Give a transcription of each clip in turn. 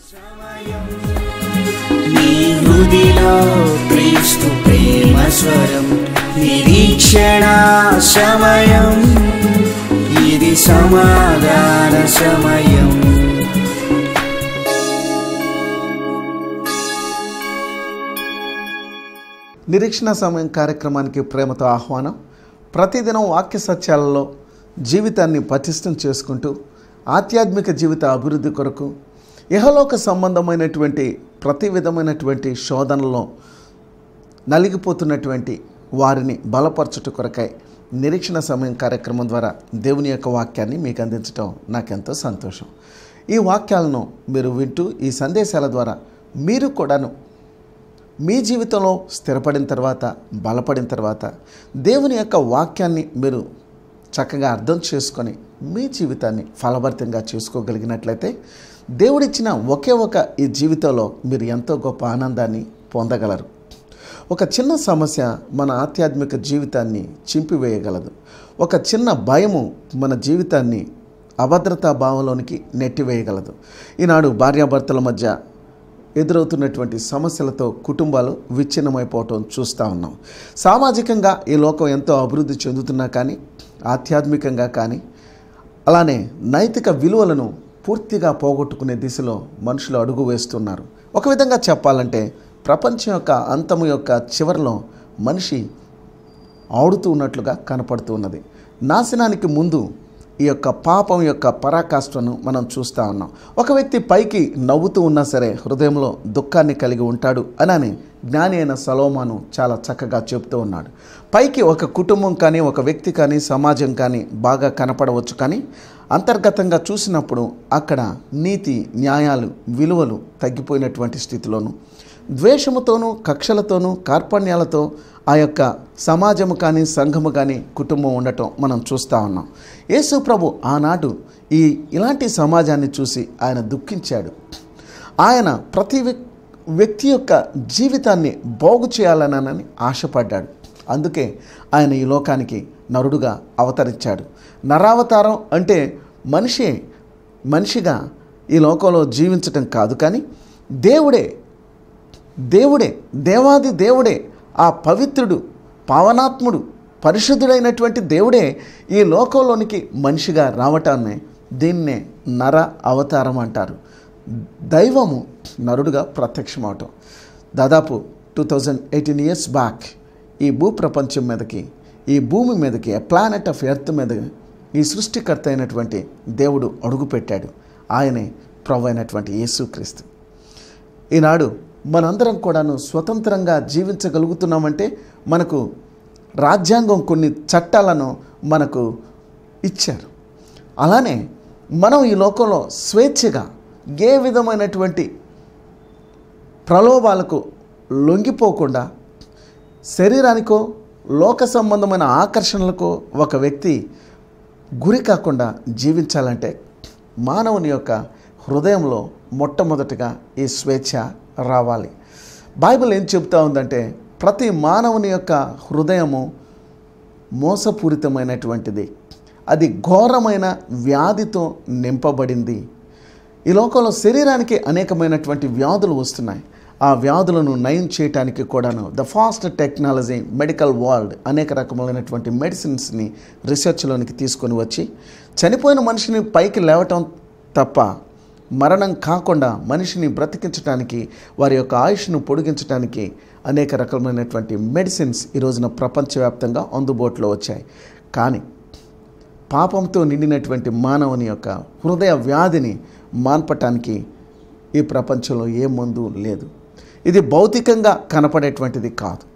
నీ హృదిలో క్రీస్తు ప్రేమ స్వరం నిరీక్షణ సమయం ఇది సమాధాన సమయం నిరీక్షణ సమయం కార్యక్రమానికి ప్రేమతో ఆహ్వానం ప్రతిదినం వాక్య సత్యాలలో జీవితాన్ని పటిష్టం చేసుకుంటూ ఆధ్యాత్మిక జీవిత అభివృద్ధి కొరకు ఇహలోక సంబంధమైనటువంటి ప్రతి విధమైనటువంటి శోధనలో నలిగిపోతున్నటువంటి వారిని బలపరచుట కొరకై నిరీక్షణ సమయం కార్యక్రమం ద్వారా దేవుని యొక్క వాక్యాన్ని మీకు అందించడం నాకెంతో సంతోషం ఈ వాక్యాలను మీరు వింటూ ఈ సందేశాల ద్వారా మీరు కూడాను మీ జీవితంలో స్థిరపడిన తర్వాత బలపడిన తర్వాత దేవుని యొక్క వాక్యాన్ని మీరు చక్కగా అర్థం చేసుకొని మీ జీవితాన్ని ఫలభరితంగా చేసుకోగలిగినట్లయితే దేవుడిచ్చిన ఒకే ఒక ఈ జీవితంలో మీరు ఎంతో గొప్ప ఆనందాన్ని పొందగలరు ఒక చిన్న సమస్య మన ఆధ్యాత్మిక జీవితాన్ని చింపివేయగలదు ఒక చిన్న భయము మన జీవితాన్ని అభద్రతా భావంలోనికి నెట్టివేయగలదు ఈనాడు భార్యాభర్తల మధ్య ఎదురవుతున్నటువంటి సమస్యలతో కుటుంబాలు విచ్ఛిన్నమైపోవటం చూస్తూ ఉన్నాం సామాజికంగా ఈ లోకం ఎంతో అభివృద్ధి చెందుతున్నా కానీ ఆధ్యాత్మికంగా కానీ అలానే నైతిక విలువలను పూర్తిగా పోగొట్టుకునే దిశలో మనుషులు అడుగు వేస్తున్నారు ఒక విధంగా చెప్పాలంటే ప్రపంచం యొక్క అంతము యొక్క చివరిలో మనిషి ఆడుతూ ఉన్నట్లుగా కనపడుతూ ఉన్నది నాశనానికి ముందు ఈ యొక్క పాపం యొక్క పరాకాష్ఠను మనం చూస్తూ ఉన్నాం ఒక వ్యక్తి పైకి నవ్వుతూ ఉన్నా సరే హృదయంలో దుఃఖాన్ని కలిగి ఉంటాడు అని జ్ఞాని అయిన సలోమాను చాలా చక్కగా చెప్తూ ఉన్నాడు పైకి ఒక కుటుంబం కానీ ఒక వ్యక్తి కానీ సమాజం కానీ బాగా కనపడవచ్చు కానీ అంతర్గతంగా చూసినప్పుడు అక్కడ నీతి న్యాయాలు విలువలు తగ్గిపోయినటువంటి స్థితిలోను ద్వేషముతోనూ కక్షలతోనూ కార్పణ్యాలతో ఆ యొక్క సమాజము కానీ సంఘము కానీ కుటుంబం ఉండటం మనం చూస్తూ ఉన్నాం యేసు ప్రభు ఆనాడు ఈ ఇలాంటి సమాజాన్ని చూసి ఆయన దుఃఖించాడు ఆయన ప్రతి వ్యక్- వ్యక్తి యొక్క జీవితాన్ని బాగు చేయాలనని ఆశపడ్డాడు అందుకే ఆయన ఈ లోకానికి నరుడుగా అవతరించాడు నరావతారం అంటే మనిషి మనిషిగా ఈ లోకంలో జీవించటం కాదు కానీ దేవుడే దేవుడే దేవాది దేవుడే ఆ పవిత్రుడు పావనాత్ముడు పరిశుద్ధుడైనటువంటి దేవుడే ఈ లోకంలోనికి మనిషిగా రావటాన్ని దీన్నే నర అవతారం అంటారు దైవము నరుడుగా ప్రత్యక్షమవటం దాదాపు two thousand eighteen years back ఈ భూ ప్రపంచం మీదకి ఈ భూమి మీదకి ప్లానెట్ ఆఫ్ ఎర్త్ మీద ఈ సృష్టికర్త అయినటువంటి దేవుడు అడుగుపెట్టాడు ఆయనే ప్రభు అయినటువంటి యేసుక్రీస్తు ఈనాడు మనందరం కూడాను స్వతంత్రంగా జీవించగలుగుతున్నామంటే మనకు రాజ్యాంగం కొన్ని చట్టాలను మనకు ఇచ్చారు అలానే మనం ఈ లోకంలో స్వేచ్ఛగా ఏ విధమైనటువంటి ప్రలోభాలకు లొంగిపోకుండా శరీరానికో లోక సంబంధమైన ఆకర్షణలకు ఒక వ్యక్తి గురి కాకుండా జీవించాలంటే మానవుని యొక్క హృదయంలో మొట్టమొదటిగా ఈ స్వేచ్ఛ రావాలి బైబిల్ ఏం చెప్తా ఉందంటే ప్రతి మానవుని యొక్క హృదయము మోసపూరితమైనటువంటిది అది ఘోరమైన వ్యాధితో నింపబడింది ఈ లోకంలో శరీరానికి అనేకమైనటువంటి వ్యాధులు వస్తున్నాయి ఆ వ్యాధులను నయం చేయడానికి కూడాను the fast technology medical world అనేక రకములైనటువంటి మెడిసిన్స్ని రీసెర్చ్లోనికి తీసుకొని వచ్చి చనిపోయిన మనిషిని పైకి లేవటం తప్ప మరణం కాకుండా మనిషిని బ్రతికించడానికి వారి యొక్క ఆయుష్ను పొడిగించడానికి అనేక రకమైనటువంటి మెడిసిన్స్ ఈ రోజున ప్రపంచవ్యాప్తంగా అందుబాటులో వచ్చాయి కానీ పాపంతో నిండినటువంటి మానవుని యొక్క హృదయ వ్యాధిని మాన్పటానికి ఈ ప్రపంచంలో ఏ మందు లేదు ఇది భౌతికంగా కనపడేటువంటిది కాదు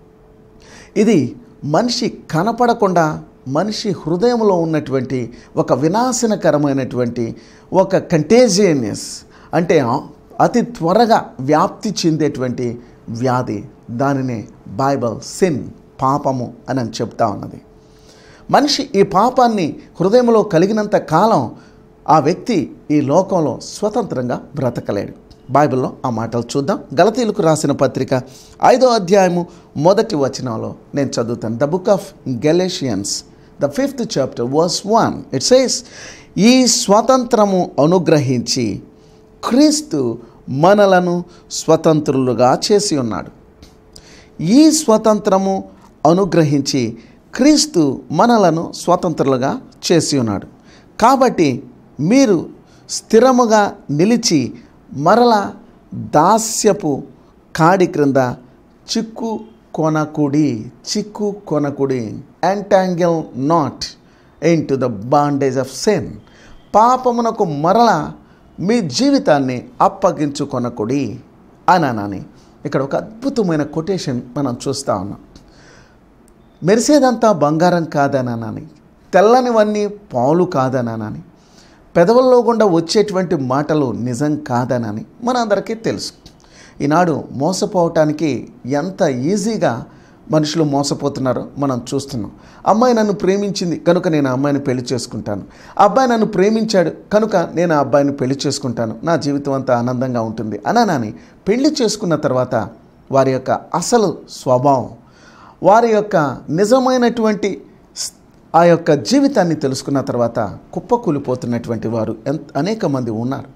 ఇది మనిషి కనపడకుండా మనిషి హృదయంలో ఉన్నటువంటి ఒక వినాశనకరమైనటువంటి ఒక కంటేజియనియస్ అంటే అతి త్వరగా వ్యాప్తి చెందేటువంటి వ్యాధి దానినే బైబల్ సిన్ పాపము అని అని చెప్తా ఉన్నది మనిషి ఈ పాపాన్ని హృదయంలో కలిగినంత కాలం ఆ వ్యక్తి ఈ లోకంలో స్వతంత్రంగా బ్రతకలేడు బైబిల్లో ఆ మాటలు చూద్దాం గలతీలకు రాసిన పత్రిక ఐదో అధ్యాయము మొదటి వచనంలో నేను చదువుతాను the book of Galatians the fifth chapter verse one it says ఈ స్వాతంత్రము అనుగ్రహించి క్రీస్తు మనలను స్వతంత్రులుగా చేసి ఉన్నాడు ఈ స్వతంత్రము అనుగ్రహించి క్రీస్తు మనలను స్వతంత్రులుగా చేసి ఉన్నాడు కాబట్టి మీరు స్థిరముగా నిలిచి మరల దాస్యపు కాడి క్రింద చిక్కు కొనకుడి చిక్కు కొనకుడి entangle not into the bondage of sin పాపమునకు మరల మీ జీవితాన్ని అప్పగించుకొనకుడి అని ఇక్కడ ఒక అద్భుతమైన కొటేషన్ మనం చూస్తూ ఉన్నాం మెరిసేదంతా బంగారం కాదనానని తెల్లనివన్నీ పాలు కాదనానని పెదవుల్లో గుండా వచ్చేటువంటి మాటలు నిజం కాదనని మనందరికీ తెలుసు ఈనాడు మోసపోవటానికి ఎంత ఈజీగా మనుషులు మోసపోతున్నారో మనం చూస్తున్నాం అమ్మాయి నన్ను ప్రేమించింది కనుక నేను ఆ అమ్మాయిని పెళ్లి చేసుకుంటాను అబ్బాయి నన్ను ప్రేమించాడు కనుక నేను ఆ అబ్బాయిని పెళ్లి చేసుకుంటాను నా జీవితం అంతా ఆనందంగా ఉంటుంది అననాని పెళ్లి చేసుకున్న తర్వాత వారి యొక్క అసలు స్వభావం వారి యొక్క నిజమైనటువంటి స్- ఆ యొక్క జీవితాన్ని తెలుసుకున్న తర్వాత కుప్పకూలిపోతున్నటువంటి వారు ఎంత అనేక మంది ఉన్నారు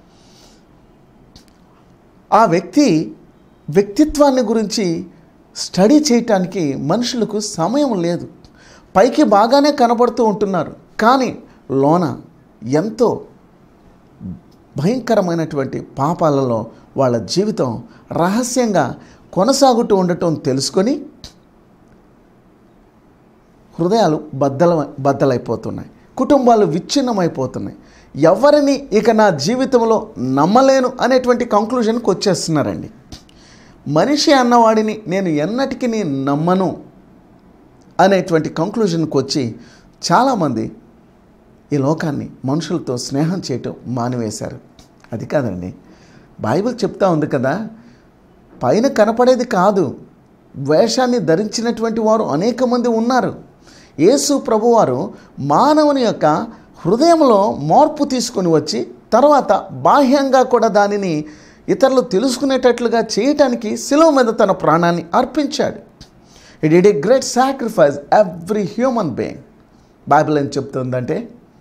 ఆ వ్యక్తి వ్యక్తిత్వాన్ని గురించి స్టడీ చేయటానికి మనుషులకు సమయం లేదు పైకి బాగానే కనబడుతూ ఉంటున్నారు కానీ లోన ఎంతో భయంకరమైనటువంటి పాపాలలో వాళ్ళ జీవితం రహస్యంగా కొనసాగుతూ ఉండటం తెలుసుకొని హృదయాలు బద్దల బద్దలైపోతున్నాయి కుటుంబాలు విచ్ఛిన్నమైపోతున్నాయి ఎవరిని ఇక నా జీవితంలో నమ్మలేను అనేటువంటి కంక్లూజన్కి వచ్చేస్తున్నారండి మనిషి అన్నవాడిని నేను ఎన్నటికీ నీ నమ్మను అనేటువంటి కంక్లూజన్కి వచ్చి చాలామంది ఈ లోకాన్ని మనుషులతో స్నేహం చేయటం మానివేశారు అది కాదండి బైబిల్ చెప్తా ఉంది కదా పైన కనపడేది కాదు వేషాన్ని ధరించినటువంటి వారు అనేక మంది ఉన్నారు యేసు ప్రభువారు మానవుని యొక్క హృదయంలో మార్పు తీసుకొని వచ్చి తర్వాత బాహ్యంగా కూడా దానిని ఇతరులు తెలుసుకునేటట్లుగా చేయటానికి శిలువ మీద తన ప్రాణాన్ని అర్పించాడు it is a great sacrifice every human being Bible ఏం చెప్తుందంటే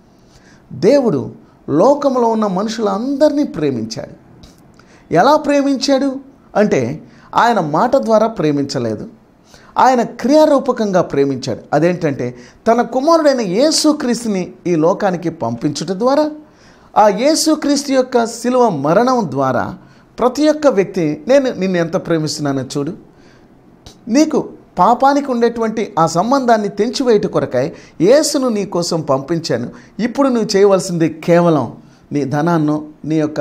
దేవుడు లోకంలో ఉన్న మనుషులందరినీ ప్రేమించాడు ఎలా ప్రేమించాడు అంటే ఆయన మాట ద్వారా ప్రేమించలేదు ఆయన క్రియారూపకంగా ప్రేమించాడు అదేంటంటే తన కుమారుడైన యేసుక్రీస్తుని ఈ లోకానికి పంపించుట ద్వారా ఆ యేసుక్రీస్తు యొక్క శిలువ మరణం ద్వారా ప్రతి ఒక్క వ్యక్తి నేను నిన్ను ఎంత ప్రేమిస్తున్నానో చూడు నీకు పాపానికి ఉండేటువంటి ఆ సంబంధాన్ని తెంచివేయట కొరకై యేసును నీ కోసం పంపించాను ఇప్పుడు నువ్వు చేయవలసింది కేవలం నీ ధనాన్నో నీ యొక్క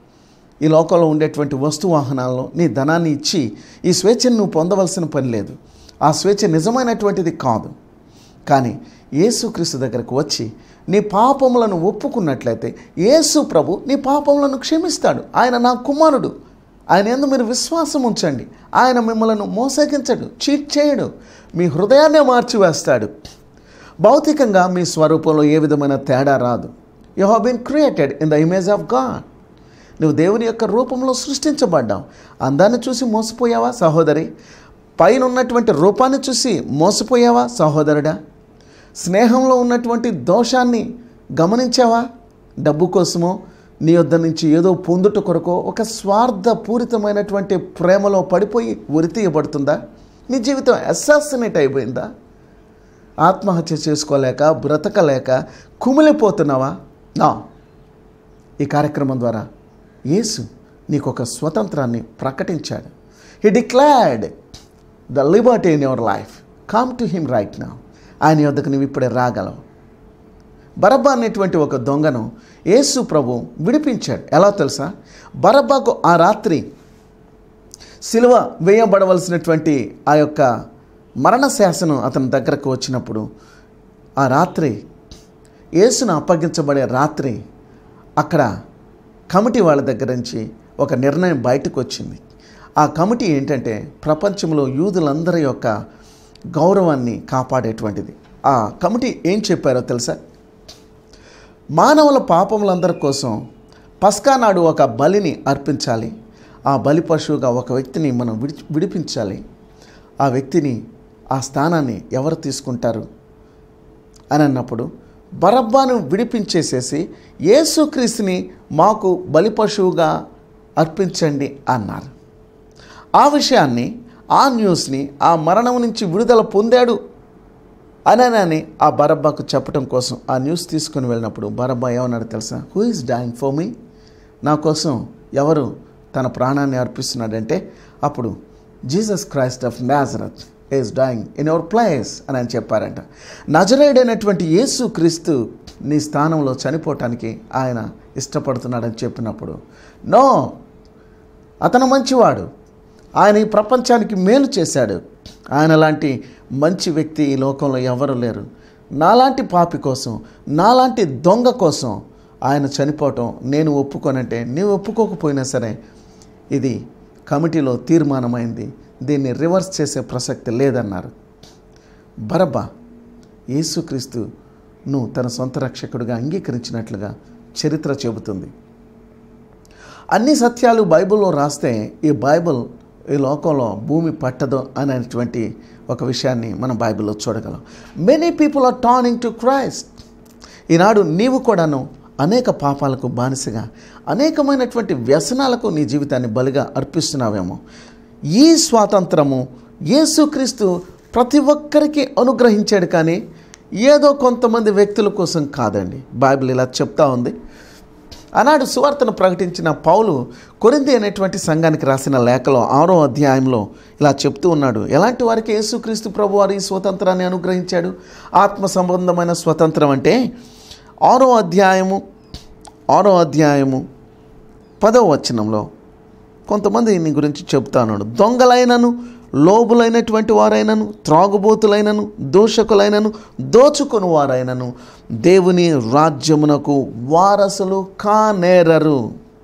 ఈ లోకంలో ఉండేటువంటి వస్తు వాహనాలను నీ ధనాన్ని ఇచ్చి ఈ స్వేచ్ఛను నువ్వు పొందవలసిన పని లేదు ఆ స్వేచ్ఛ నిజమైనటువంటిది కాదు కానీ యేసుక్రీస్తు దగ్గరకు వచ్చి నీ పాపములను ఒప్పుకున్నట్లయితే యేసు ప్రభు నీ పాపములను క్షమిస్తాడు ఆయన నా కుమారుడు ఆయన ఎందు మీరు విశ్వాసం ఉంచండి ఆయన మిమ్మల్ని మోసగించడు చీట్ చేయడు మీ హృదయాన్నే మార్చివేస్తాడు భౌతికంగా మీ స్వరూపంలో ఏ విధమైన తేడా రాదు you have been created in the image of God నువ్వు దేవుని యొక్క రూపంలో సృష్టించబడ్డావు అందాన్ని చూసి మోసపోయావా సహోదరి పైన ఉన్నటువంటి రూపాన్ని చూసి మోసపోయావా సహోదరుడా స్నేహంలో ఉన్నటువంటి దోషాన్ని గమనించావా డబ్బు కోసమో నీ వద్ద నుంచి ఏదో పొందుట కొరకో ఒక స్వార్థపూరితమైనటువంటి ప్రేమలో పడిపోయి ఉరితీయబడుతుందా నీ జీవితం అసాసినేట్ అయిపోయిందా ఆత్మహత్య చేసుకోలేక బ్రతకలేక కుమిలిపోతున్నావా నా ఈ కార్యక్రమం ద్వారా యేసు నీకు ఒక స్వతంత్రాన్ని ప్రకటించాడు he declared the liberty in your life come to him right నా ఆయన యొద్దకు నువ్వు ఇప్పుడే రాగలవు బరబ్బా అనేటువంటి ఒక దొంగను యేసు ప్రభు విడిపించాడు ఎలా తెలుసా బరబ్బాకు ఆ రాత్రి సిలువ వేయబడవలసినటువంటి ఆ యొక్క మరణ శాసనం అతని దగ్గరకు వచ్చినప్పుడు ఆ రాత్రి యేసును అప్పగించబడే రాత్రి అక్కడ కమిటీ వాళ్ళ దగ్గర నుంచి ఒక నిర్ణయం బయటకు వచ్చింది ఆ కమిటీ ఏంటంటే ప్రపంచంలో యూదులందరి యొక్క గౌరవాన్ని కాపాడేటువంటిది ఆ కమిటీ ఏం చెప్పారో తెలుసా మానవుల పాపములందరి కోసం పస్కా నాడు ఒక బలిని అర్పించాలి ఆ బలి పశువుగా ఒక వ్యక్తిని మనం విడి విడిపించాలి ఆ వ్యక్తిని ఆ స్థానాన్ని ఎవరు తీసుకుంటారు అని అన్నప్పుడు బరబ్బాను విడిపించేసేసి యేసుక్రీస్తుని మాకు బలిపశువుగా అర్పించండి అన్నారు ఆ విషయాన్ని ఆ న్యూస్ని ఆ మరణం నుంచి విడుదల పొందాడు అని ఆ బరబ్బాకు చెప్పడం కోసం ఆ న్యూస్ తీసుకుని వెళ్ళినప్పుడు బరబ్బా ఏమన్నాడు తెలుసా who is dying for me నా కోసం ఎవరు తన ప్రాణాన్ని అర్పిస్తున్నాడంటే అప్పుడు Jesus Christ of Nazareth is dying in our place అని ఆయన చెప్పారంట నజరేడైనటువంటి యేసు క్రీస్తు నీ స్థానంలో చనిపోవటానికి ఆయన ఇష్టపడుతున్నాడని చెప్పినప్పుడు నో అతను మంచివాడు ఆయన ఈ ప్రపంచానికి మేలు చేశాడు ఆయన లాంటి మంచి వ్యక్తి ఈ లోకంలో ఎవరు లేరు నాలాంటి పాపి కోసం నాలాంటి దొంగ కోసం ఆయన చనిపోవటం నేను ఒప్పుకోనంటే నీవు ఒప్పుకోకపోయినా సరే ఇది కమిటీలో తీర్మానమైంది దీన్ని రివర్స్ చేసే ప్రసక్తి లేదన్నారు బరబ్బా యేసుక్రీస్తు నువ్వు తన సొంత రక్షకుడిగా అంగీకరించినట్లుగా చరిత్ర చెబుతుంది అన్ని సత్యాలు బైబిల్లో రాస్తే ఈ బైబిల్ ఈ లోకంలో భూమి పట్టదు అనేటువంటి ఒక విషయాన్ని మనం బైబిల్లో చూడగలం many people are turning to Christ ఈనాడు నీవు కూడాను అనేక పాపాలకు బానిసగా అనేకమైనటువంటి వ్యసనాలకు నీ జీవితాన్ని బలిగా అర్పిస్తున్నావేమో ఈ స్వాతంత్రము యేసుక్రీస్తు ప్రతి ఒక్కరికి అనుగ్రహించాడు కానీ ఏదో కొంతమంది వ్యక్తుల కోసం కాదండి బైబిల్ ఇలా చెప్తా ఉంది ఆనాడు సువార్తను ప్రకటించిన పౌలు కొరింది అనేటువంటి సంఘానికి రాసిన లేఖలో ఆరో అధ్యాయంలో ఇలా చెప్తూ ఉన్నాడు ఎలాంటి వారికి యేసుక్రీస్తు ప్రభు వారి ఈ స్వతంత్రాన్ని అనుగ్రహించాడు ఆత్మ సంబంధమైన స్వతంత్రం అంటే ఆరో అధ్యాయము ఆరో అధ్యాయము పదవ వచనంలో కొంతమంది దీని గురించి చెప్తాను దొంగలైనను లోబులైనటువంటి వారైనను త్రాగుబోతులైనను దూషకులైనను దోచుకొని వారైనను దేవుని రాజ్యమునకు వారసులు కానేరరు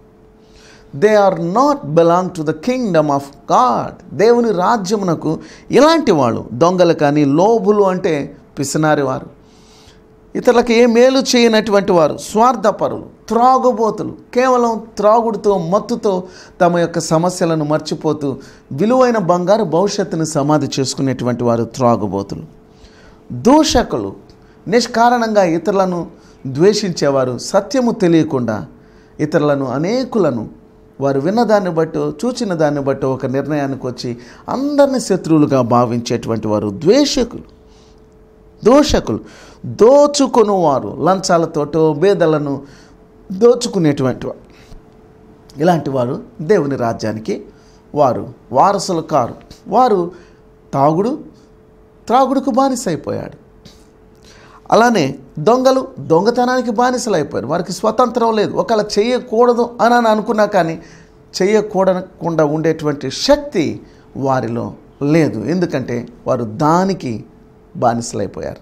they are not belong to the kingdom of God దేవుని రాజ్యమునకు ఇలాంటి వాళ్ళు దొంగలు కానీ లోబులు అంటే పిసినారి వారు ఇతరులకు ఏ మేలు చేయనటువంటి వారు స్వార్థపరులు త్రాగుబోతులు కేవలం త్రాగుడుతో మత్తుతో తమ యొక్క సమస్యలను మర్చిపోతూ విలువైన బంగారు భవిష్యత్తును సమాధి చేసుకునేటువంటి వారు త్రాగుబోతులు దూషకులు నిష్కారణంగా ఇతరులను ద్వేషించేవారు సత్యము తెలియకుండా ఇతరులను అనేకులను వారు విన్నదాన్ని బట్టి చూచిన దాన్ని బట్టి ఒక నిర్ణయానికి వచ్చి అందరిని శత్రువులుగా భావించేటువంటి వారు ద్వేషకులు దోషకులు దోచుకొనువారు లంచాలతోటో బేదలను దోచుకునేటువంటి వారు ఇలాంటి వారు దేవుని రాజ్యానికి వారు వారసులు కారు వారు తాగుడు త్రాగుడుకు బానిసైపోయాడు అలానే దొంగలు దొంగతనానికి బానిసలు అయిపోయారు వారికి స్వతంత్రం లేదు ఒకవేళ చేయకూడదు అని అని అనుకున్నా కానీ చేయకూడకుండా ఉండేటువంటి శక్తి వారిలో లేదు ఎందుకంటే వారు దానికి బానిసలైపోయారు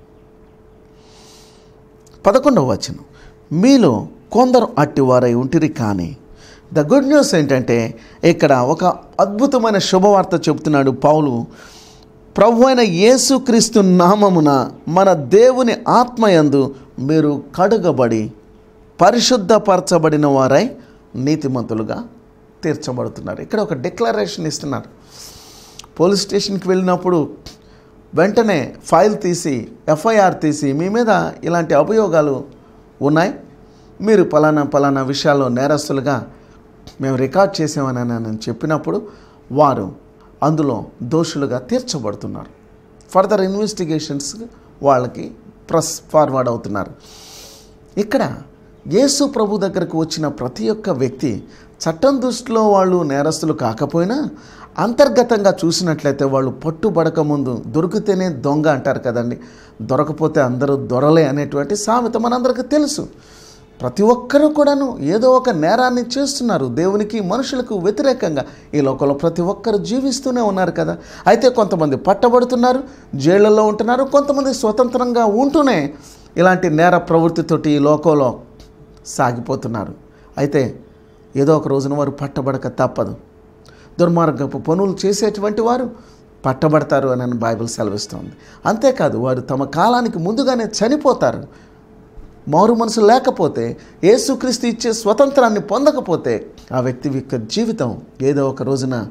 పదకొండవ వచనం మీలో కొందరు అట్టివారై ఉంటిరి కానీ ద గుడ్ న్యూస్ ఏంటంటే ఇక్కడ ఒక అద్భుతమైన శుభవార్త చెబుతున్నాడు పౌలు ప్రభు అయిన యేసుక్రీస్తు నామమున మన దేవుని ఆత్మయందు మీరు కడుగబడి పరిశుద్ధపరచబడిన వారై నీతిమంతులుగా తీర్చబడుతున్నారు ఇక్కడ ఒక డిక్లరేషన్ ఇస్తున్నారు పోలీస్ స్టేషన్కి వెళ్ళినప్పుడు వెంటనే ఫైల్ తీసి ఎఫ్ఐఆర్ తీసి మీ మీద ఇలాంటి అభియోగాలు ఉన్నాయి మీరు పలానా పలానా విషయాల్లో నేరస్తులుగా మేము రికార్డ్ చేసామని అని చెప్పినప్పుడు వారు అందులో దోషులుగా తీర్చబడుతున్నారు ఫర్దర్ ఇన్వెస్టిగేషన్స్ వాళ్ళకి ప్రస్ ఫార్వర్డ్ అవుతున్నారు ఇక్కడ యేసు ప్రభు దగ్గరకు వచ్చిన ప్రతి ఒక్క వ్యక్తి చట్టం దృష్టిలో వాళ్ళు నేరస్తులు కాకపోయినా అంతర్గతంగా చూసినట్లయితే వాళ్ళు పట్టుబడక ముందు దొరికితేనే దొంగ అంటారు కదండి దొరకపోతే అందరూ దొరలే అనేటువంటి సామెత మనందరికీ తెలుసు ప్రతి ఒక్కరూ కూడాను ఏదో ఒక నేరాన్ని చేస్తున్నారు దేవునికి మనుషులకు వ్యతిరేకంగా ఈ లోకంలో ప్రతి ఒక్కరు జీవిస్తూనే ఉన్నారు కదా అయితే కొంతమంది పట్టబడుతున్నారు జైళ్ళల్లో ఉంటున్నారు కొంతమంది స్వతంత్రంగా ఉంటూనే ఇలాంటి నేర ప్రవృత్తితోటి ఈ లోకంలో సాగిపోతున్నారు అయితే ఏదో ఒక రోజున వారు పట్టబడక తప్పదు దుర్మార్గపు పనులు చేసేటువంటి వారు పట్టబడతారు అని బైబిల్ సెలవిస్తుంది అంతేకాదు వారు తమ కాలానికి ముందుగానే చనిపోతారు మారు మనసు లేకపోతే యేసుక్రీస్తు ఇచ్చే స్వతంత్రాన్ని పొందకపోతే ఆ వ్యక్తి యొక్క జీవితం ఏదో ఒక రోజున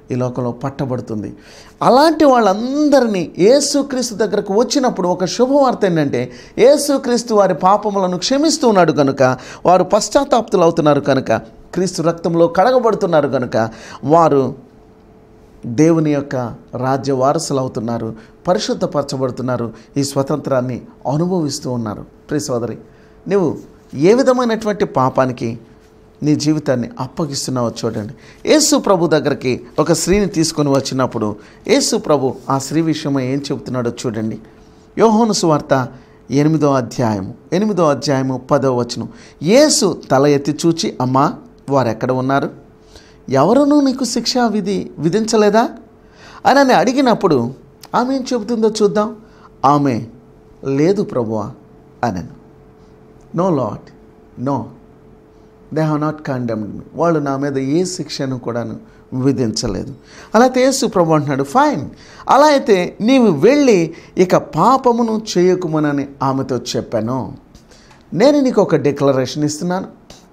ఈ లోకంలో పట్టబడుతుంది అలాంటి వాళ్ళందరినీ యేసుక్రీస్తు దగ్గరకు వచ్చినప్పుడు ఒక శుభవార్త ఏంటంటే యేసుక్రీస్తు వారి పాపములను క్షమిస్తూ ఉన్నాడు కనుక వారు పశ్చాత్తాప్తులు అవుతున్నారు కనుక క్రీస్తు రక్తంలో కడగబడుతున్నారు కనుక వారు దేవుని యొక్క రాజ్య వారసులు అవుతున్నారు పరిశుద్ధపరచబడుతున్నారు ఈ స్వతంత్రాన్ని అనుభవిస్తూ ఉన్నారు ప్రియ సోదరి నువ్వు ఏ విధమైనటువంటి పాపానికి నీ జీవితాన్ని అప్పగిస్తున్నావో చూడండి యేసు ప్రభు దగ్గరికి ఒక స్త్రీని తీసుకొని వచ్చినప్పుడు యేసు ప్రభు ఆ స్త్రీ విషయమై ఏం చెబుతున్నాడో చూడండి యోహోను సువార్త ఎనిమిదో అధ్యాయము ఎనిమిదో అధ్యాయము పదో వచనం యేసు తల ఎత్తి చూచి అమ్మా వారెక్కడ ఉన్నారు ఎవరునూ నీకు శిక్షా విధి విధించలేదా అని అని అడిగినప్పుడు ఆమె ఏం చెబుతుందో చూద్దాం ఆమె లేదు ప్రభువా అనను no lord no they have not condemned me వాళ్ళు నా మీద ఏ శిక్షను కూడాను విధించలేదు అలా అయితే యేసు ప్రభు అంటున్నాడు ఫైన్ అలా అయితే నీవు వెళ్ళి ఇక పాపమును చేయకుమనని ఆమెతో చెప్పాను నేను నీకు ఒక డిక్లరేషన్ ఇస్తున్నాను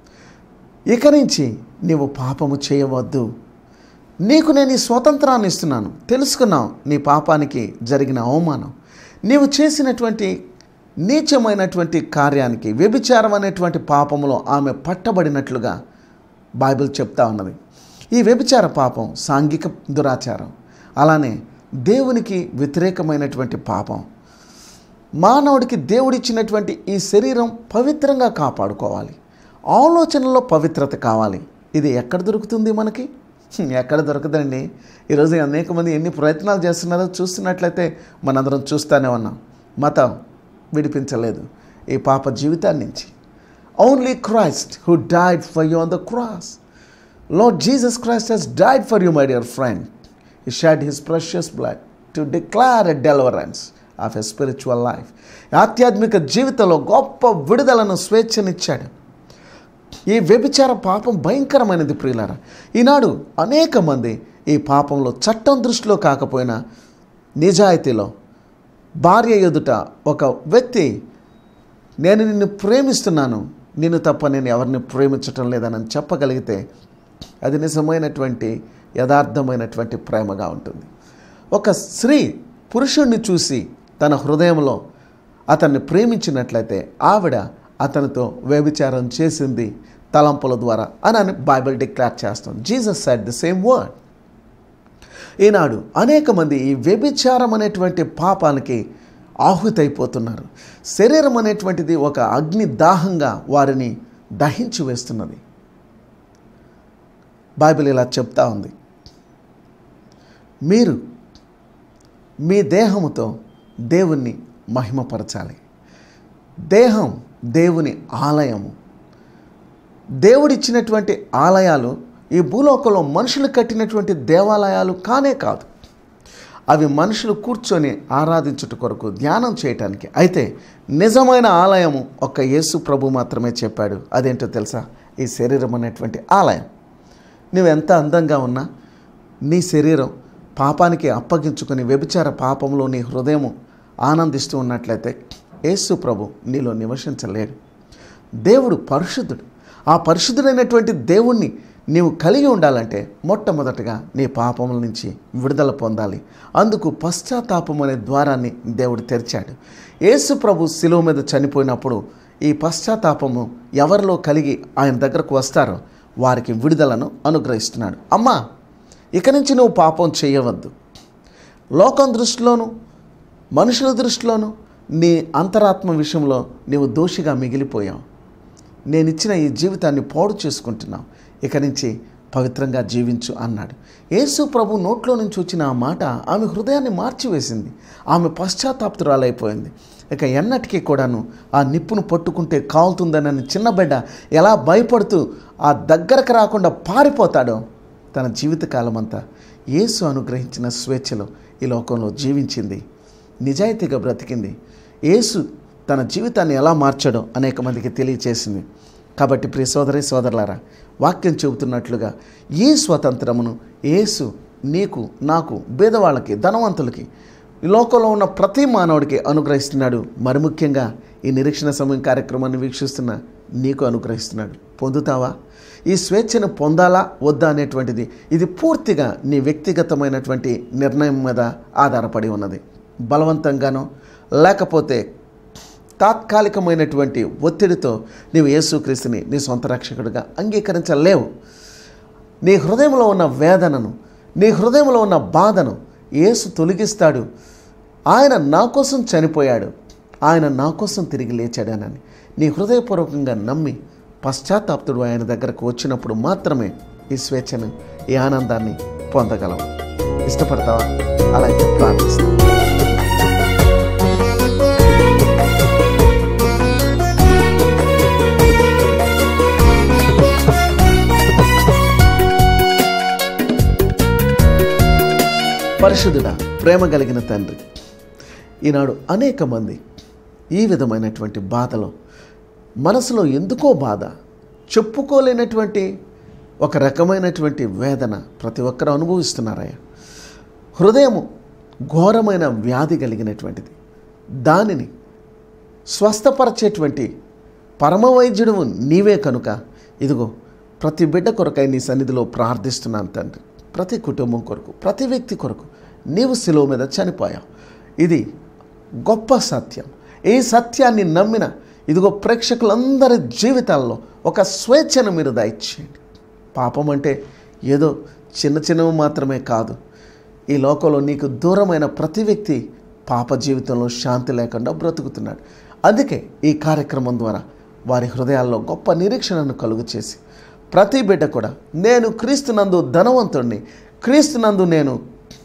ఇక నుంచి నీవు పాపము చేయవద్దు నీకు నేను ఈ స్వతంత్రాన్ని ఇస్తున్నాను తెలుసుకున్నావు నీ పాపానికి జరిగిన అవమానం నీవు చేసినటువంటి నీచమైనటువంటి కార్యానికి వ్యభిచారం అనేటువంటి పాపములో ఆమె పట్టబడినట్లుగా బైబిల్ చెప్తా ఉన్నది ఈ వ్యభిచార పాపం సాంఘిక దురాచారం అలానే దేవునికి వ్యతిరేకమైనటువంటి పాపం మానవుడికి దేవుడిచ్చినటువంటి ఈ శరీరం పవిత్రంగా కాపాడుకోవాలి ఆలోచనలో పవిత్రత కావాలి ఇది ఎక్కడ దొరుకుతుంది మనకి హ్మ్, ఎక్కడ దొరకదండి ఈరోజు అనేక మంది ఎన్ని ప్రయత్నాలు చేస్తున్నారో చూస్తున్నట్లయితే మనందరం చూస్తూనే ఉన్నాం మతం విడిపించలేదు ఈ పాప జీవితాన్ని నుంచి only Christ who died for you on the cross Lord Jesus Christ he's died for you my dear friend he shed his precious blood to declare a deliverance of a spiritual life ఆధ్యాత్మిక జీవితంలో గొప్ప విడుదలను స్వేచ్ఛనిచ్చాడు ఈ వ్యభిచార పాపం భయంకరమైనది ప్రియులారా ఈనాడు అనేక మంది ఈ పాపంలో చట్టం దృష్టిలో కాకపోయినా నిజాయితీలో భార్య ఎదుట ఒక వ్యక్తి నేను నిన్ను ప్రేమిస్తున్నాను నిన్ను తప్ప నేను ఎవరిని ప్రేమించటం లేదని చెప్పగలిగితే అది నిజమైనటువంటి యథార్థమైనటువంటి ప్రేమగా ఉంటుంది ఒక స్త్రీ పురుషుణ్ణి చూసి తన హృదయంలో అతన్ని ప్రేమించినట్లయితే ఆవిడ అతనితో వ్యభిచారం చేసింది తలంపుల ద్వారా అని అని బైబిల్ డిక్లేర్ చేస్తాం Jesus set the same word ఈనాడు అనేక మంది ఈ వ్యభిచారం అనేటువంటి పాపానికి ఆహుతైపోతున్నారు శరీరం అనేటువంటిది ఒక అగ్ని దాహంగా వారిని దహించి వేస్తున్నది బైబిల్ ఇలా చెప్తా ఉంది మీరు మీ దేహముతో దేవుణ్ణి మహిమపరచాలి దేహం దేవుని ఆలయము దేవుడిచ్చినటువంటి ఆలయాలు ఈ భూలోకంలో మనుషులు కట్టినటువంటి దేవాలయాలు కానే కాదు అవి మనుషులు కూర్చొని ఆరాధించుట కొరకు ధ్యానం చేయటానికి అయితే నిజమైన ఆలయము ఒక్క యేసు ప్రభు మాత్రమే చెప్పాడు అదేంటో తెలుసా ఈ శరీరం అనేటువంటి ఆలయం నువ్వు ఎంత అందంగా ఉన్నా నీ శరీరం పాపానికి అప్పగించుకొని వ్యభిచార పాపంలో నీ హృదయము ఆనందిస్తూ ఉన్నట్లయితే యేసు ప్రభు నీలో నివసించలేడు దేవుడు పరిశుద్ధుడు ఆ పరిశుద్ధుడైనటువంటి దేవుణ్ణి నీవు కలిగి ఉండాలంటే మొట్టమొదటగా నీ పాపముల నుంచి విడుదల పొందాలి అందుకు పశ్చాత్తాపం అనే ద్వారాన్ని దేవుడు తెరిచాడు యేసు ప్రభు శిలువ మీద చనిపోయినప్పుడు ఈ పశ్చాత్తాపము ఎవరిలో కలిగి ఆయన దగ్గరకు వస్తారో వారికి విడుదలను అనుగ్రహిస్తున్నాడు అమ్మా ఇక నుంచి నువ్వు పాపం చేయవద్దు లోకం దృష్టిలోను మనుషుల దృష్టిలోను నీ అంతరాత్మ విషయంలో నీవు దోషిగా మిగిలిపోయావు నేను ఇచ్చిన ఈ జీవితాన్ని పాడు చేసుకుంటున్నావు ఇక నుంచి పవిత్రంగా జీవించు అన్నాడు యేసు ప్రభు నోట్లో నుంచి వచ్చిన ఆ మాట ఆమె హృదయాన్ని మార్చివేసింది ఆమె పశ్చాత్తాప్తురాలైపోయింది ఇక ఎన్నటికీ కూడాను ఆ నిప్పును పట్టుకుంటే కాలుతుందనని చిన్న బిడ్డ ఎలా భయపడుతూ ఆ దగ్గరకు రాకుండా పారిపోతాడో తన జీవితకాలం అంతా యేసు అనుగ్రహించిన స్వేచ్ఛలో ఈ లోకంలో జీవించింది నిజాయితీగా బ్రతికింది యేసు తన జీవితాన్ని ఎలా మార్చాడో అనేక మందికి తెలియచేసింది కాబట్టి ప్రియ సోదరి సోదరులారా వాక్యం చెబుతున్నట్లుగా ఈ స్వతంత్రమును యేసు నీకు నాకు పేదవాళ్ళకి ధనవంతులకి ఈ లోకంలో ఉన్న ప్రతి మానవుడికి అనుగ్రహిస్తున్నాడు మరి ముఖ్యంగా ఈ నిరీక్షణ సమయం కార్యక్రమాన్ని వీక్షిస్తున్న నీకు అనుగ్రహిస్తున్నాడు పొందుతావా ఈ స్వేచ్ఛను పొందాలా వద్దా అనేటువంటిది ఇది పూర్తిగా నీ వ్యక్తిగతమైనటువంటి నిర్ణయం మీద ఆధారపడి ఉన్నది బలవంతంగానో లేకపోతే తాత్కాలికమైనటువంటి ఒత్తిడితో నీవు యేసుక్రీస్తుని నీ సొంత రక్షకుడిగా అంగీకరించలేవు నీ హృదయంలో ఉన్న వేదనను నీ హృదయంలో ఉన్న బాధను యేసు తొలగిస్తాడు ఆయన నా కోసం చనిపోయాడు ఆయన నా కోసం తిరిగి లేచాడనని నీ హృదయపూర్వకంగా నమ్మి పశ్చాత్తాప్తుడు ఆయన దగ్గరకు వచ్చినప్పుడు మాత్రమే ఈ స్వేచ్ఛను ఈ ఆనందాన్ని పొందగలవు ఇష్టపడతావా అలా అయితే ప్రార్థిస్తాను పరిశుద్ధుడ ప్రేమ కలిగిన తండ్రి ఈనాడు అనేక మంది ఈ విధమైనటువంటి బాధలో మనసులో ఎందుకో బాధ చెప్పుకోలేనటువంటి ఒక రకమైనటువంటి వేదన ప్రతి ఒక్కరు అనుభవిస్తున్నారయ్యా హృదయము ఘోరమైన వ్యాధి కలిగినటువంటిది దానిని స్వస్థపరచేటువంటి పరమవైద్యుడు నీవే కనుక ఇదిగో ప్రతి బిడ్డ కొరకై నీ సన్నిధిలో ప్రార్థిస్తున్నాను తండ్రి ప్రతి కుటుంబం కొరకు ప్రతి వ్యక్తి కొరకు నీవు శిలువ మీద చనిపోయావు ఇది గొప్ప సత్యం ఈ సత్యాన్ని నమ్మిన ఇదిగో ప్రేక్షకులందరి జీవితాల్లో ఒక స్వేచ్ఛను మీరు దయచేయండి పాపం అంటే ఏదో చిన్న చిన్నవి మాత్రమే కాదు ఈ లోకంలో నీకు దూరమైన ప్రతి వ్యక్తి పాప జీవితంలో శాంతి లేకుండా బ్రతుకుతున్నాడు అందుకే ఈ కార్యక్రమం ద్వారా వారి హృదయాల్లో గొప్ప నిరీక్షణను కలుగు చేసి ప్రతి బిడ్డ కూడా నేను క్రీస్తునందు ధనవంతుణ్ణి క్రీస్తునందు నేను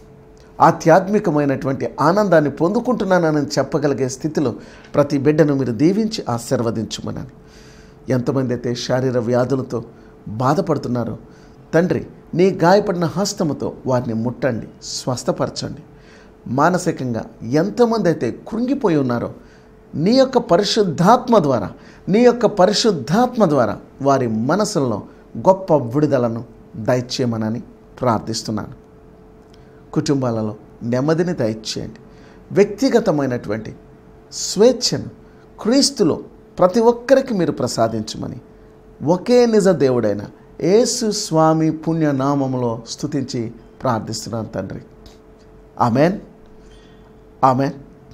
ఆధ్యాత్మికమైనటువంటి ఆనందాన్ని పొందుకుంటున్నానని చెప్పగలిగే స్థితిలో ప్రతి బిడ్డను మీరు దీవించి ఆశీర్వదించుమనని ఎంతమంది అయితే శారీర వ్యాధులతో బాధపడుతున్నారో తండ్రి నీ గాయపడిన హస్తముతో వారిని ముట్టండి స్వస్థపరచండి మానసికంగా ఎంతమంది అయితే కృంగిపోయి ఉన్నారో నీ యొక్క పరిశుద్ధాత్మ ద్వారా నీ యొక్క పరిశుద్ధాత్మ ద్వారా వారి మనసుల్లో గొప్ప విడుదలను దయచేయమనని ప్రార్థిస్తున్నాను కుటుంబాలలో నెమ్మదిని దయచేయండి వ్యక్తిగతమైనటువంటి స్వేచ్ఛను క్రీస్తులో ప్రతి ఒక్కరికి మీరు ప్రసాదించమని ఒకే నిజ దేవుడైన యేసు స్వామి పుణ్యనామములో స్తుతించి ప్రార్థిస్తున్నాను తండ్రి ఆమెన్ ఆమెన్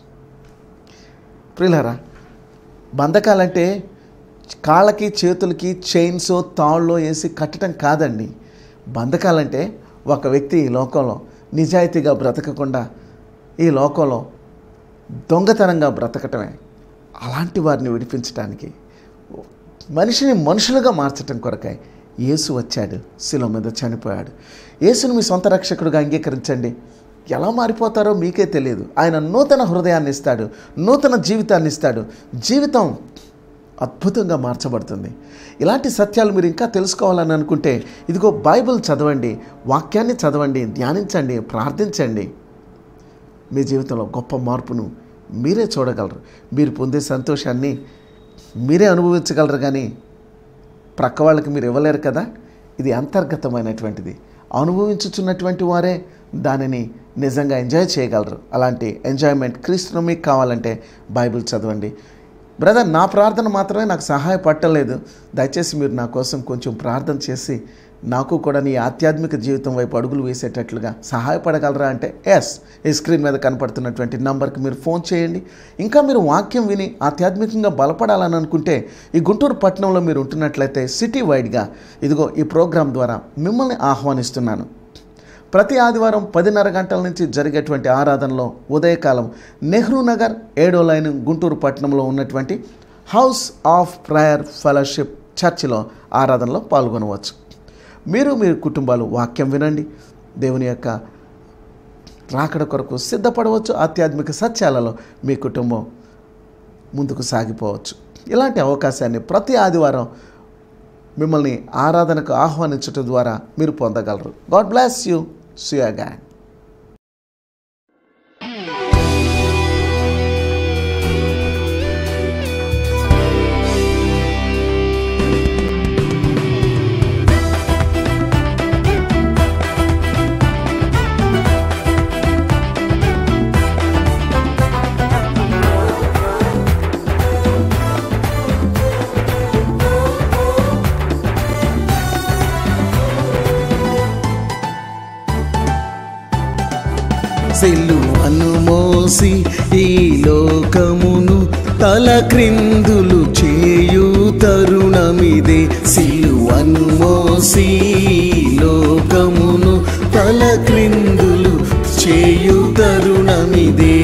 ప్రియులారా బంధకాలంటే కాళ్ళకి చేతులకి చైన్సో తాళ్ళలో వేసి కట్టడం కాదండి బంధకాలంటే ఒక వ్యక్తి ఈ లోకంలో నిజాయితీగా బ్రతకకుండా ఈ లోకంలో దొంగతనంగా బ్రతకటమే అలాంటి వారిని విడిపించడానికి మనిషిని మనుషులుగా మార్చటం కొరకై యేసు వచ్చాడు శిలో మీద చనిపోయాడు యేసును మీ సొంత రక్షకుడిగా అంగీకరించండి ఎలా మారిపోతారో మీకే తెలియదు ఆయన నూతన హృదయాన్ని ఇస్తాడు నూతన జీవితాన్ని ఇస్తాడు జీవితం అద్భుతంగా మార్చబడుతుంది ఇలాంటి సత్యాలు మీరు ఇంకా తెలుసుకోవాలని అనుకుంటే ఇదిగో బైబిల్ చదవండి వాక్యాన్ని చదవండి ధ్యానించండి ప్రార్థించండి మీ జీవితంలో గొప్ప మార్పును మీరే చూడగలరు మీరు పొందే సంతోషాన్ని మీరే అనుభవించగలరు కానీ ప్రక్క వాళ్ళకి మీరు ఇవ్వలేరు కదా ఇది అంతర్గతమైనటువంటిది అనుభవించుచున్నటువంటి వారే దానిని నిజంగా ఎంజాయ్ చేయగలరు అలాంటి ఎంజాయ్మెంట్ క్రీస్తును మీకు కావాలంటే బైబిల్ చదవండి బ్రదర్ నా ప్రార్థన మాత్రమే నాకు సహాయపడలేదు దయచేసి మీరు నా కోసం కొంచెం ప్రార్థన చేసి నాకు కూడా నీ ఆధ్యాత్మిక జీవితం వైపు అడుగులు వేసేటట్లుగా సహాయపడగలరా అంటే ఎస్ ఈ స్క్రీన్ మీద కనపడుతున్నటువంటి నంబర్కి మీరు ఫోన్ చేయండి ఇంకా మీరు వాక్యం విని ఆధ్యాత్మికంగా బలపడాలని అనుకుంటే ఈ గుంటూరు పట్టణంలో మీరు ఉంటున్నట్లయితే సిటీ వైడ్గా ఇదిగో ఈ ప్రోగ్రాం ద్వారా మిమ్మల్ని ఆహ్వానిస్తున్నాను ప్రతి ఆదివారం పదిన్నర గంటల నుంచి జరిగేటువంటి ఆరాధనలో ఉదయకాలం నెహ్రూ నగర్ ఏడో లైన్ గుంటూరు పట్టణంలో ఉన్నటువంటి హౌస్ ఆఫ్ ప్రేయర్ ఫెలోషిప్ చర్చిలో ఆరాధనలో పాల్గొనవచ్చు మీరు మీ కుటుంబాలు వాక్యం వినండి దేవుని యొక్క రాకడ కొరకు సిద్ధపడవచ్చు ఆధ్యాత్మిక సత్యాలలో మీ కుటుంబం ముందుకు సాగిపోవచ్చు ఇలాంటి అవకాశాన్ని ప్రతి ఆదివారం మిమ్మల్ని ఆరాధనకు ఆహ్వానించడం ద్వారా మీరు పొందగలరు God bless you see again సిలువను మోసి ఈ లోకమును తల క్రిందులు చేయు తరుణమిదే సిలువను మోసి ఈ లోకమును తల క్రిందులు చేయు తరుణమిదే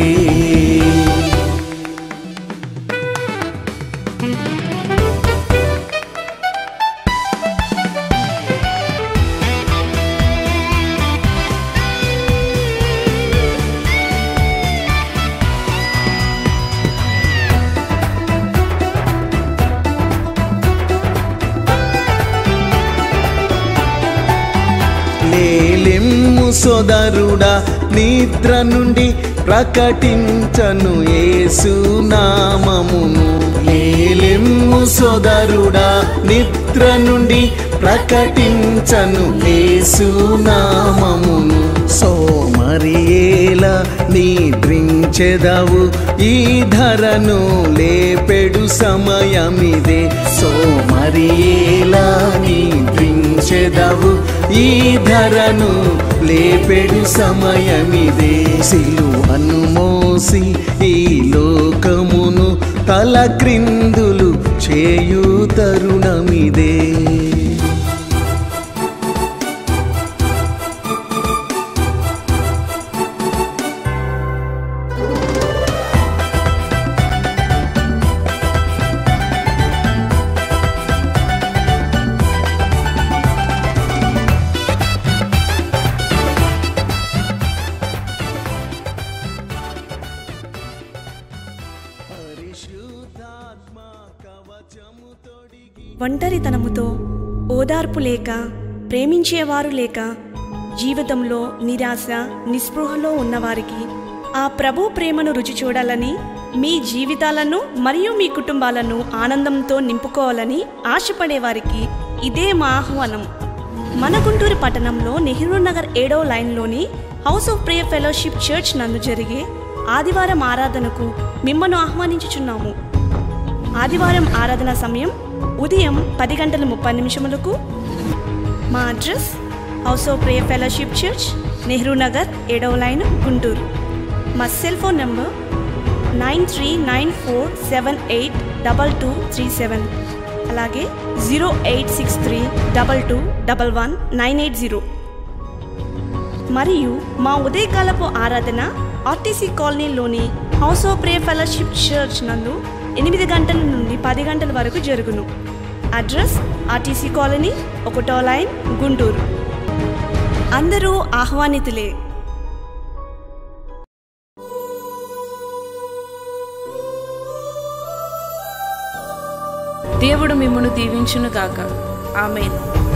లేలెమ్ము సోదరుడా నిద్ర నుండి ప్రకటించను యేసు నామమును లేలెమ్ము సోదరుడా నిద్ర నుండి ప్రకటించను యేసు నామమును సోమరియేల నిద్రించెదవు ఈ ధరను లేపెడు సమయమిదే సోమరియేల నిద్రించెదవు ఈ ధరను లేపెడు సమయమిదే సిలువను మోసి ఈ లోకమును తల క్రిందులు చేయు తరుణమిదే పరిశుద్ధాత్మ కవచము తొడిగి ఒంటరితనముతో ఓదార్పు లేక ప్రేమించేవారు లేక జీవితంలో నిరాశ నిస్పృహలో ఉన్నవారికి ఆ ప్రభు ప్రేమను రుచి చూడాలని మీ జీవితాలను మరియు మీ కుటుంబాలను ఆనందంతో నింపుకోవాలని ఆశపడేవారికి ఇదే మా ఆహ్వానం మన గుంటూరు పట్టణంలో నెహ్రూ నగర్ ఏడో లైన్లోని house of prayer fellowship church నందు జరిగే ఆదివారం ఆరాధనకు మిమ్మల్ని ఆహ్వానించుచున్నాము ఆదివారం ఆరాధన సమయం ఉదయం పది గంటల ముప్పై నిమిషములకు మా address house of prayer fellowship church Nehru Nagar ఏడవ లైన్ గుంటూరు మా cell phone number nine three nine four seven eight double two three seven అలాగే zero eight six three double two double one nine eight zero మరియు మా ఉదయకాలపు ఆరాధన RTC కాలనీలోని house of pray fellowship church నందు ఎనిమిది గంటల నుండి పది గంటల వరకు జరుగును అడ్రస్ ఆర్టీసీ కాలనీ ఒకటో లైన్ గుంటూరు అందరూ ఆహ్వానితులే దేవుడు మిమ్మను దీవించును గాక ఆమెన్